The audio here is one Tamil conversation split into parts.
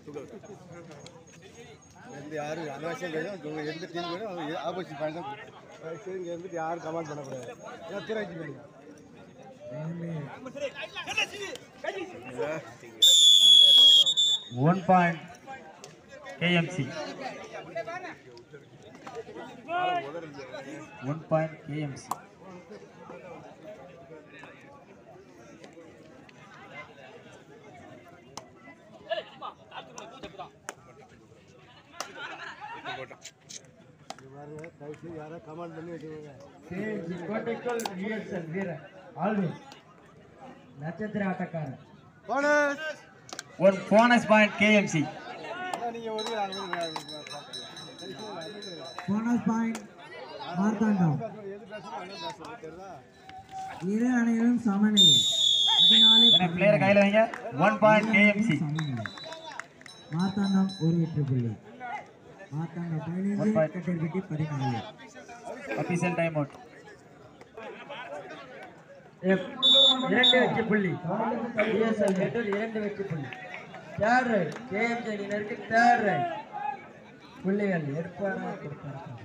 எந்த யாரும் அனாவசியம் கிடையாது உங்க எந்த டீம் கூட ஆப்போசிட் பாயிண்ட் தான் சரி இங்கே இருந்துட்டு யாரும் கமெண்ட் பண்ணக்கூடாது ஏன்னா திராட்சி பண்ணுங்க one point KMC one point KMC இது பாருங்க தயவுசெய்து யாராவது கமெண்ட் பண்ணி வச்சுக்கோங்க கேஎம்சி கோட்டைக்குள் விஎஸ்எல் வீரர் ஆல்வேஸ் நட்சத்திர ஆட்டக்காரர் bonus one bonus point KMC நீங்கள் ஒரு நாங்கள் போனஸ் பாயிண்ட் மார்த்தாண்டம் எது பேசுகிறோம் என்ன பேசுறது தெரியுதா இரு அணிகளும் சமநிலை பதினாலு பிளேயரை கையில் வைங்க ஒன் பாயிண்ட் கேஎம்சி சமநிலை மார்த்தாண்டம் ஒரு வெற்றி புள்ளி மார்த்தாண்டம் பதினைந்து கட்டில்பட்டி பதினாலு அபிஷியல் டைம் அவுட் இரண்டு வெற்றி புள்ளி பிஎஸ்எல் நெட்டில் இரண்டு வெற்றி புள்ளி தேர்ட் ரைட் கேஎம்சி அணியினருக்கு தேர்ட் ரைட் புள்ளிகள் ஏற்பாடு கொடுத்தார்கள்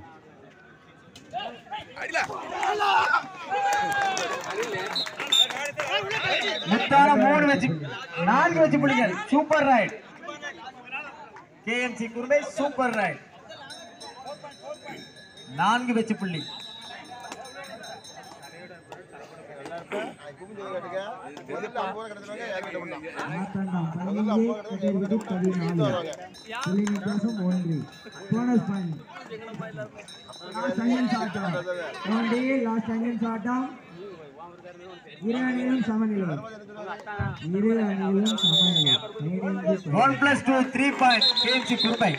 முத்தான மூணு வச்சு நான்கு வச்சு புள்ளிகள் சூப்பர் ரைட் கேஎம்சி குருமை சூப்பர் ரைட் நான்கு வச்சு புள்ளி மார்த்தாண்டம் பதினைந்து கட்டில்பட்டி பதினாலு புள்ளி வித்தியாசம் ஒன்று போனஸ் பாயிண்ட் லாஸ்ட் செகண்ட்ஸ் ஆட்டம் ஒன்டி லாஸ்ட் செகண்ட்ஸ் ஆட்டம் இரு அணிகளும் சமநிலை இரு அணிகளும் சமநிலை பதினைந்து one plus two three point KMC குருமை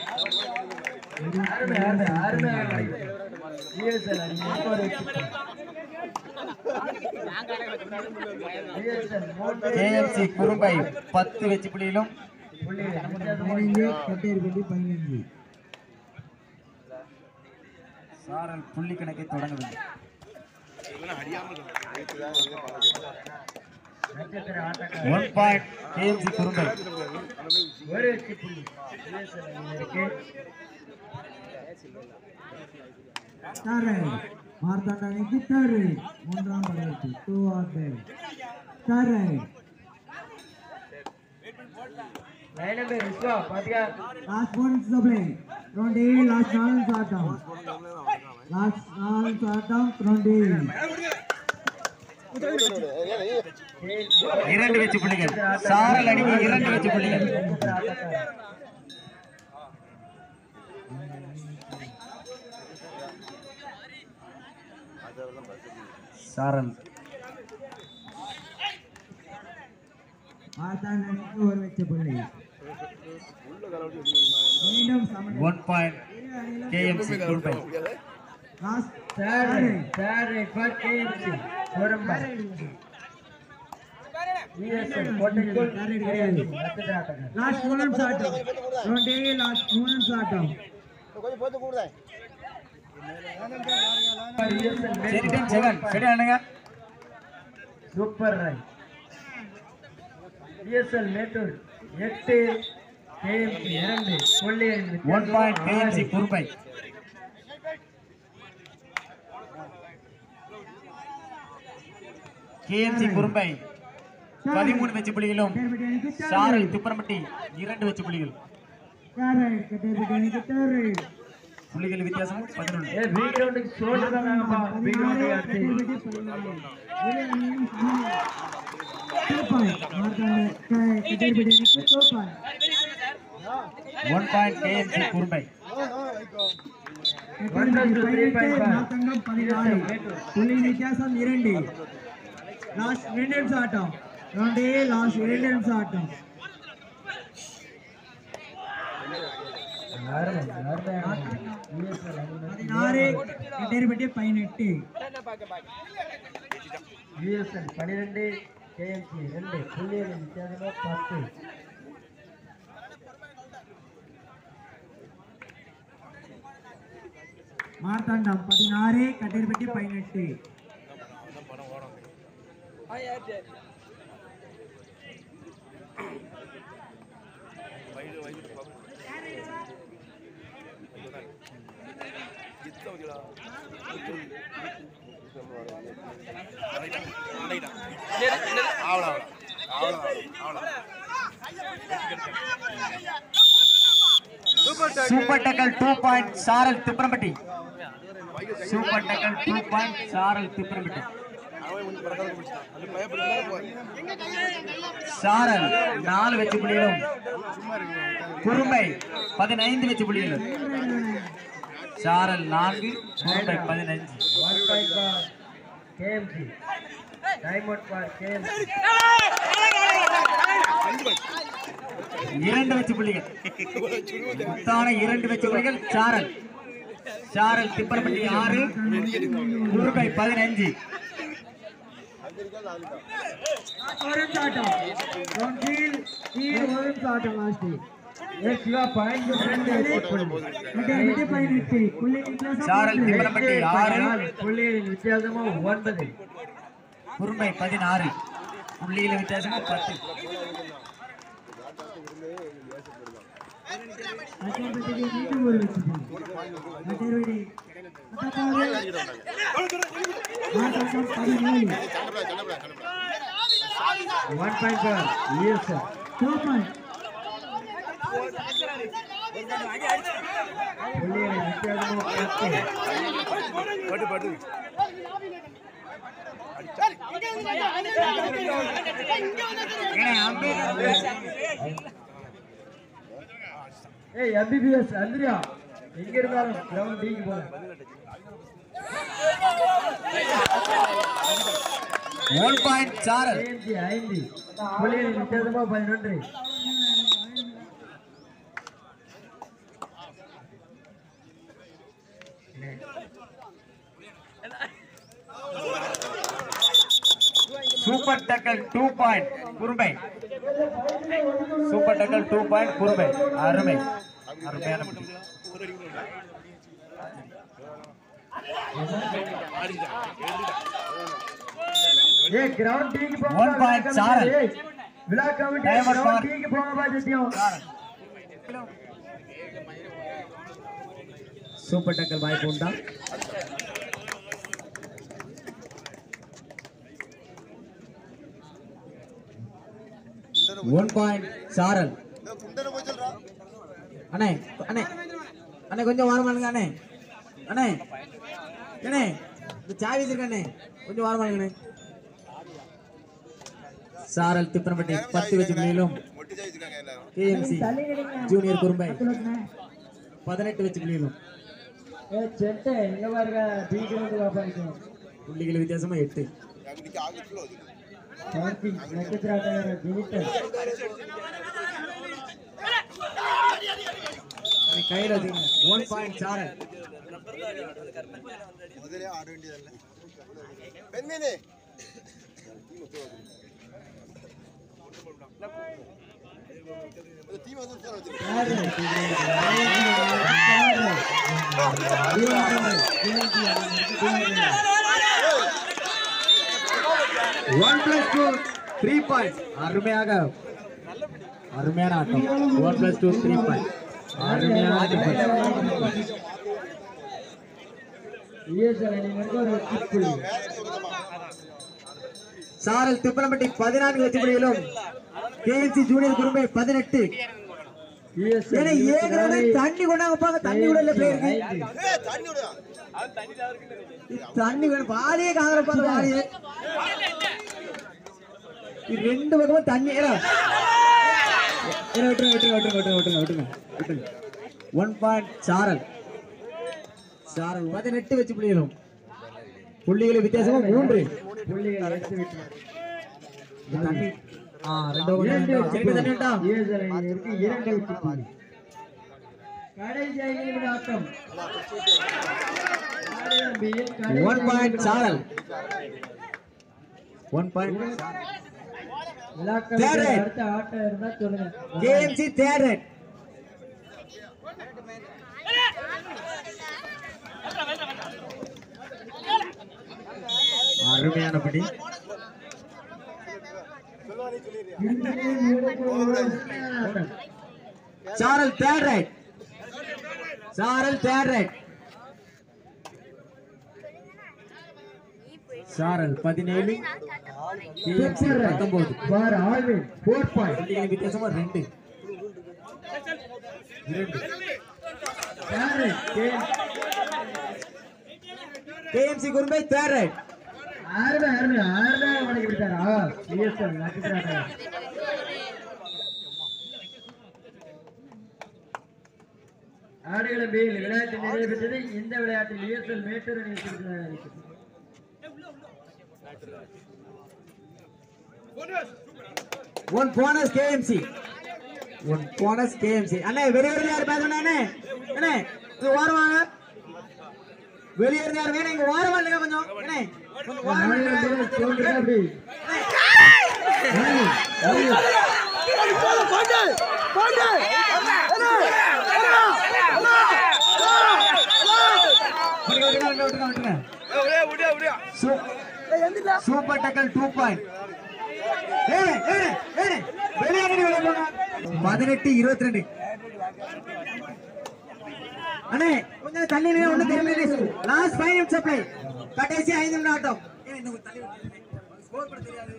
கேஎம்சி குறும்பை பத்து வெச்சு புள்ளியிலும் பதினைந்து கட்டேரிப்பட்டி பதினைந்து சாரல் புள்ளி கணக்கை தொடங்கவில்லை ஒன் பாயிண்ட் கேஎம்சி குறும்பை ஒரு வெற்றி புள்ளி இருக்கு மார்த்தாண்ட அணிக்கு தேர்ட் ரைட் மூன்றாம் படகு do or third third raid last one சப்ளை டுவெண்ட்டி லாஸ்ட் நாலு ஆட்டம் லாஸ்ட் நாலு ஆட்டம் டுவெண்ட்டி இரண்டு வெச்சு புள்ளிகள் சாரல் அணிக்கு இரண்டு வெச்சு புள்ளிகள் சாரல் மார்த்தாண்ட அணிக்கு ஒரு வெற்றி புள்ளி மீண்டும் சமநிலை one point KMC Kurumbai last third raid third raid for KMC கோரம்பா லாஸ்ட் மூமெண்ட்ஸ் ஆட்டம் டுவெண்ட்டி லாஸ்ட் மூமெண்ட்ஸ் ஆட்டம் கொஞ்சம் போட்டு கூடுதேன் சரி டைம் செவன் சரி அண்ணுங்க சூப்பர் ரைட் பிஎஸ்எல் மேட்டூர் எட்டு கேஎம்சி இரண்டு கொள்ளையன் one point KMC Kurumbai KMC Kurumbai பதிமூணு வெச்சு புள்ளிகளும் சாரல் துப்பரம்பட்டி இரண்டு வெச்சு புள்ளிகள் புள்ளிகள் வித்தியாசம் பதினொன்று ஏ பி கிரவுண்டுக்கு சோல்டு தாங்கப்பா பி கிரவுண்டுக்கு அடுத்து ஒன் பாயிண்ட் கேஎம்சி குறும்பை வித்தியாசம் இரண்டு லாஸ்ட் ரெண்டு நிமிஷம் ஆட்டம் ரெண்டே லாஸ்ட் ரெண்டு நிமிஷம் ஆட்டம் பதினாறு எட்டேரிப்பட்டி பதினெட்டு யூஎஸ்எல் பன்னிரெண்டு கேஎம்சி ரெண்டு புள்ளியலின் வித்தியாசமா பத்து மார்த்தாண்டம் பதினாறு கட்டேரிப்பட்டி பதினெட்டு super tackle two point Saral Tipparampatti super tackle two point Saral Tipparampatti சாரல் நாலு வெச்சு புள்ளிகளும் குறும்பை பதினைந்து வெச்சு புள்ளிகளும் சாரல் நான்கு குறும்பை பதினைந்து one point for KMC diamond for KMC இரண்டு வெச்சு புள்ளிகள் மொத்தான இரண்டு வெச்சு புள்ளிகள் சாரல் சாரல் திப்பரம்பட்டி ஆறு குறும்பை பதினைஞ்சு சாரல் திப்பரம்பட்டி ஆறு புள்ளிகளின் வித்தியாசமா ஒன்பது குறும்பை பதினாறு புள்ளிகள் வித்தியாசமா பத்து ஒன் பாயிண்ட் ஃபார் யூஎஸ் புள்ளிகளின் வித்தியாசமா பத்து ஏன்னா அம்பேத்கர் ஏய் எம்பிபிஎஸ் அந்திரியா எங்க இருந்தாலும் கிரவுண்ட் டீக்கு போங்க ஒன் பாயிண்ட் சாரல் ஏஎம்சி ஐந்து புள்ளிகளின் வித்தியாசமா பதினொன்று super tackle two point Kurumbai super tackle two point Kurumbai அருமை அருமையான புள்ளி. ஏய் கிரவுண்ட் டீக்கு போங்க One point, சாரல். ஏய், விழா கமிட்டி Diamond கிரவுண்ட் bar. டீக்கு போங்க பா சத்தியம் சாரல் சூப்பர் டக்கல் வாய்ப்பு உண்டா ஒன் பாயிண்ட் சாரல் அண்ணே அண்ணே அண்ணே கொஞ்சம் வாரமானுங்க அண்ணே அண்ணே அண்ணே இந்த சாவி வச்சிருக்கண்ணே கொஞ்சம் வாரமானுங்கண்ணே சாரல் திப்பனப்பட்டி பத்து வச்சு புள்ளியிலும் கேஎம்சி ஜூனியர் குறும்பை பதினெட்டு வச்சு புள்ளியிலும் ஏ செட்டை எங்க பாருங்க டீ கிரவுண்ட் காப்பாடிக்கும் புள்ளிகள் வித்தியாசமா எட்டு கார்த்தி நட்சத்திர ஆட்டக்காரர் ஜெனிட்டர் அண்ணே, கையில வச்சுக்கங்க ஒன் பாயிண்ட் சாரல் முதலே ஆட வேண்டியதல்ல பெண்மீனே டீம் வந்து உட்கார வச்சிருக்கேன் one plus two three point அருமையாக அருமையான ஆட்டம் one plus two three point அருமையான ஆட்டம் இஎஸ்எல் அணியினருக்கு ஒரு வெற்றி புள்ளி சாரல் திப்பனப்பட்டி பதினான்கு வெற்றி புள்ளிகளும் கேஎன்சி ஜூனியர் குறும்பை பதினெட்டு இஎஸ்எல் ஏன்னா ஏற்கனவே தண்ணி கொண்டாங்க பாங்க தண்ணி கூட இல்ல பிளேயருக்கு ஏய் தண்ணி விடுடா தண்ணி வேணும் பாலியே காங்கிரப்பாங்க பாலியே இது ரெண்டு பக்கமும் தண்ணி ஏன்னா ஏன்னா விட்டுருங்க விட்டுருங்க விட்டுருங்க விட்டுருங்க விட்டுருங்க விட்டுருங்க ஒன் பாயிண்ட் சாரல் சாரல் பதினெட்டு வச்சு புள்ளிகளும் புள்ளிகளை வித்தியாசமா மூன்று புள்ளிகள் எடுத்து விட்டார் இந்த தண்ணி ஆ ரெண்டு பக்கம் திருப்பி தண்ணி விட்டா இஎஸ்எல் அணியினருக்கு இரண்டு வெற்றி புள்ளி கடைசி ஐந்து நிமிட ஆட்டம் ஆடியம்பியில் கடைசி ஒன் பாயிண்ட் ஐந்து சாரல் ஒன் பாயிண்ட் விழாக்களுக்கு Third right. அடுத்த ஆட்டம் இருந்தா சொல்லுங்க கேஎம்சி தேர்ட் ரைட் அருமையான படி ஆட்டம். Saral third raid Saral third raid Saral பதினேழு கேஎம்சி பத்தொன்பது ஃபார் ஆல்வின் ஃபோர் பாயிண்ட் புள்ளிகளின் வித்தியாசமா ரெண்டு இரண்டு கேஎம்சி குறும்பை தேர்ட் ரைட் அருமை அருமை அருமை வணங்கி விட்டாரா சிஎஸ்எல் நட்சத்திர ஆடுகளம் பியில் விளையாட்டு நிறைவு பெற்றது இந்த விளையாட்டில் யுஎஸ்எல் மேட்டூர் அணி இருக்கிறது one bonus KMC one bonus KMC அண்ணே வெளியூர்ல யார் பேசணும் அண்ணே அண்ணே இங்க ஓரமாங்க வெளியூர்ல யார் வேணும் இங்க ஓரமா இல்லைங்க கொஞ்சம் அண்ணே கொஞ்சம் ஓரமா இல்லைங்க. அப்படி விட்டுருங்க, விட்டுருங்க, விட்டுருங்க, விட்டுருங்க. சூ- சூப்பர் டக்கல் டூ பாயிண்ட் பதினெட்டு இருபத்தி ரெண்டு அண்ணே கொஞ்சம் தள்ளி நின்னு ஒண்ணு தெரியல லாஸ்ட் ஃபைவ் நிமிஷம் சப்ளை கடைசி ஐந்து நிமிடம் ஆட்டம் ஏன் இந்த ஒரு தள்ளி விட்டுருக்கீங்க? ஸ்கோர் பண்ண தெரியாது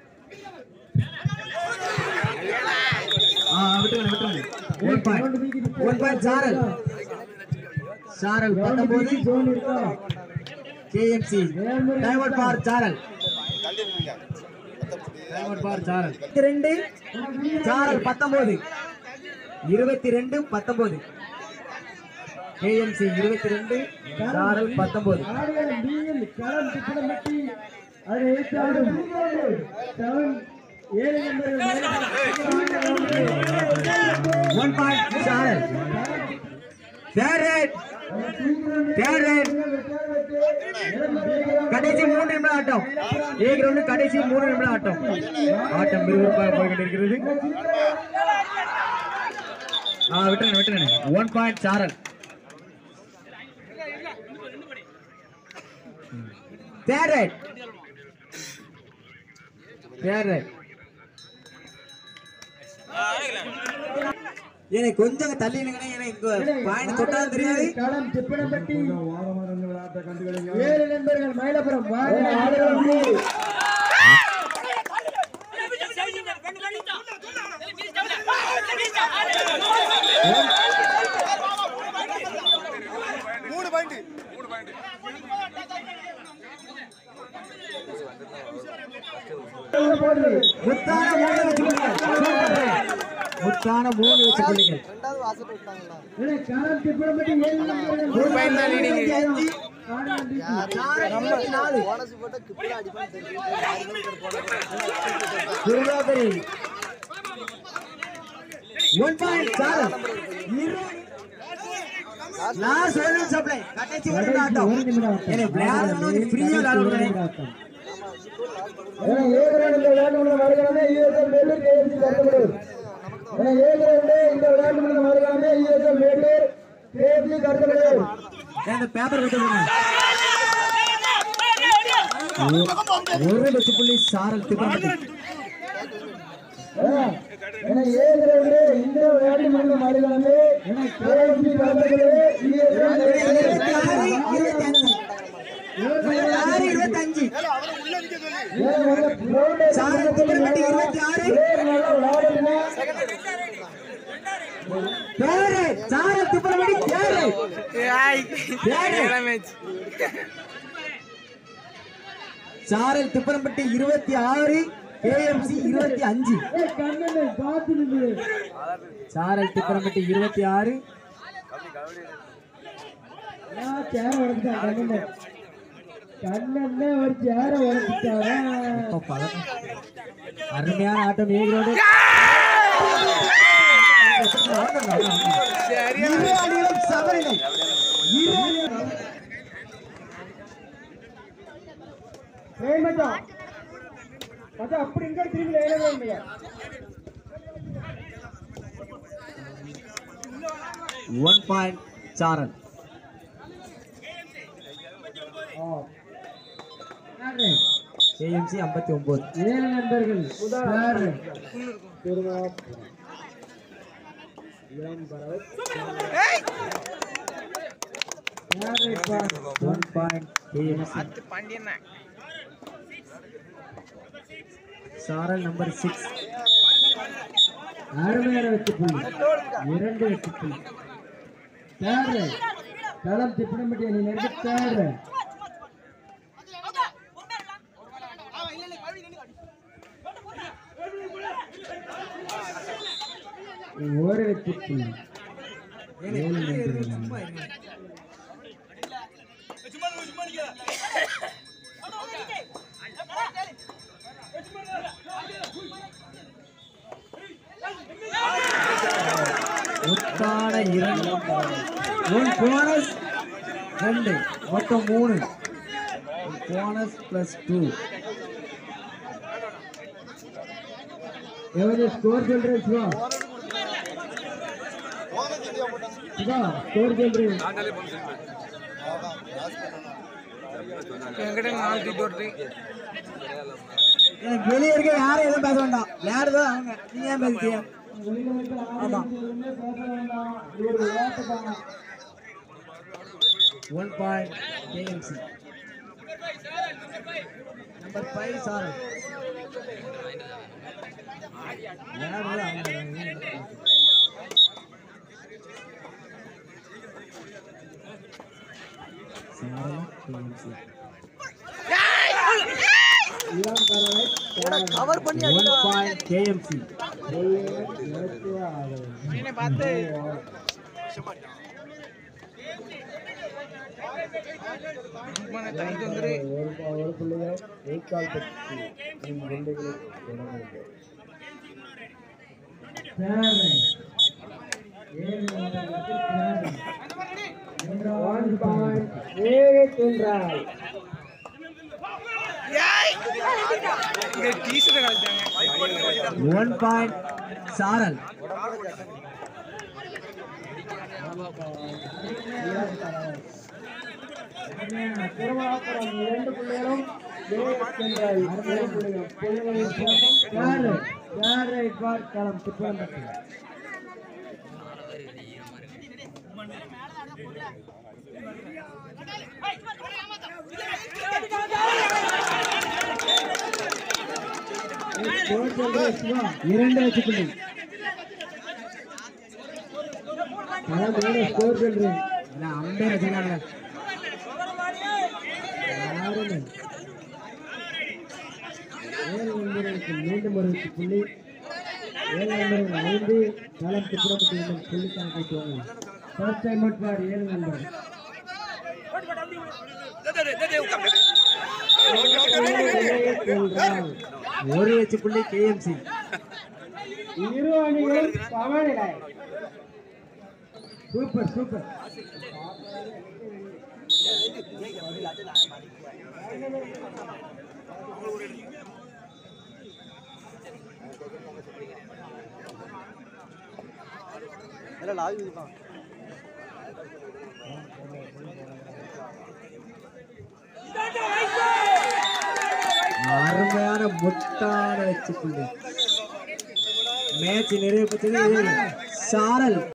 ஆ விட்டுருங்க விட்டுருங்க ஒன் பாயிண்ட் ஒன் பாயிண்ட் சாரல் சாரல் பத்தொன்பது ஜோன் இருக்கா KMC divert for Saral divert for Saral ரெண்டு சாரல் பத்தொன்பது இருபத்தி ரெண்டு பத்தொன்பது கேஎம்சி இருபத்தி ரெண்டு சாரல் பத்தொன்பது ஆடுகளம் பியில் களம் திட்டமிட்டு அதை ஏற்று ஆடும் செவன் ஏழு one point Saral third raid third raid கடைசி மூணு நிமிடம் ஆட்டம் ஏ கிரவுண்ட் கடைசி மூணு நிமிடம் ஆட்டம் ஆட்டம் விறுவிறுப்பாக போய் கொண்டிருக்கிறது ஆ விட்டுறேன் விட்டுறேன் one point Saral third raid third raid எனக்கு கொஞ்சம் தள்ளி நிக்கணும் எனக்கு பாயிண்ட் தொட்டாலும் தெரியாது களம் திப்பனப்பட்டி வாரமாக இருந்து விளையாட்டை கண்டுகளிங்க ஏழு நண்பர்கள் மயிலபுரம் வாங்க ஆடுகளம் பி மூணு பாயிண்ட் முத்தான மூணு வச்சு புள்ளிகள் முத்தான மூணு வச்சு புள்ளிகள் களம் திப்பனப்பட்டி ஏழு நண்பர்கள் மூணு பாயிண்ட் தான் லீடிங் அஞ்சு ஆடுகளம் பி இருபத்தி நாலு Durgapuri one point sir last ஒரு நிமிஷம் சப்ளை கடைசி ஒரு நிமிடம் ஆட்டம் எனக்கு விளையாடுறது ஃப்ரீயா விளையாடுறேன் ஏழு ரன் விளையாட்டு வருகிறதே யூஎஸ்எல் மேட்டூர் கேஎம்சி கருத்தமலூர் ஏழு ரன் இந்த விளையாட்டு வருகிறதே யூஎஸ்எல் மேட்டூர் கேஎம்சி கருத்தமலூர் அந்த பேப்பர் விட்டு ஒரு லட்சம் புள்ளி சாரல் திட்டம் என ஏழு ரன் இந்த விளையாட்டு மனிதன் வருகிறதே கேஎம்சி கருத்தமலூர் இருபத்தி ஆறு இருபத்தி அஞ்சு இருபத்தி ஆறு இருபத்தஞ்சு சாரல் திட்டப்பட்டு இருபத்தி ஆறு பேரு சாரல் திட்டப்படி பேரு பேரு சாரல் திப்பரம்பட்டி இருபத்தி ஆறு கேஎம்சி இருபத்தி அஞ்சு சாரல் திப்பரம்பட்டி இருபத்தி ஆறு கண்ணன் ஒரு சேர உடச்சிட்டாரா இப்ப பதக்கம். அருமையான ஆட்டம் ஏகிறோடு இரு அணிகளும் சமநிலை இரு அணிகளும் ஏய் மச்சான் மச்சான் அப்படி இங்க திரும்பி ஏறவே இல்லையா ஒன் பாயிண்ட் சாரல் கேஎம்சி ஐம்பத்தி ஒன்பது ஏழு நண்பர்கள் யாரு one point KMC Saral number six அருமையான வெற்றி புள்ளி இரண்டு வெற்றி புள்ளி தேர்ட் ரைட் களம் திப்பனம்பட்டி அணியினருக்கு தேர்ட் ரைட் ஒரு வெற்றி புள்ளி ஏழு நம்பர் முத்தான இரண்டு ஒன் போனஸ் ரெண்டு மொத்தம் மூணு போனஸ் பிளஸ் டூ எவ்வளவு ஸ்கோர் சொல்றேன் சிவா சிவா ஸ்கோர் சொல்றேன் எனக்கு வெளியே இருக்க யாரும் எதுவும் பேச வேண்டாம் விளையாடுதான் அவங்க நீங்க ஏன் பேசுறீங்க ஆமா one point KMC number five sir cover பண்ணி ஒன் பாயிண்ட் கேஎம்சி ஒரு பிள்ளைகள் எய்கால் பற்றி குண்டுகளை ஒன் பாயிண்ட் சாரல் திருவாபுரம் இரண்டு பிள்ளைகளும் சென்றாய் ஒரு பிள்ளைகள் பிள்ளைகளின் பக்கம் யாரு யாரை பார்க்கலாம் திப்பனம்பட்டி ஸ்கோர் சொல்றேன் சிவா இரண்டு வச்சு புள்ளி நான் மேலே ஸ்கோர் சொல்றேன் அம்பேர் வச்சிருக்காங்க ஆறுமே ஏழு நண்பர்களுக்கு மீண்டும் ஒரு வெற்றி புள்ளி ஏழு நண்பர்கள் ஐந்து களம் திட்டப்பட்டு இன்னும் புள்ளி கணக்கிட்டுவாங்க ஃபர்ஸ்ட் டைம் அவுட் ஃபார் ஏழு நண்பர் ஒரு வச்சு புள்ளி கேஎம்சி இரு அணிகள் சமநிலை சூப்பர் சூப்பர் அருமையான முட்டான வச்சு புள்ளி மேட்ச் நிறைவு பெற்றது சாரல்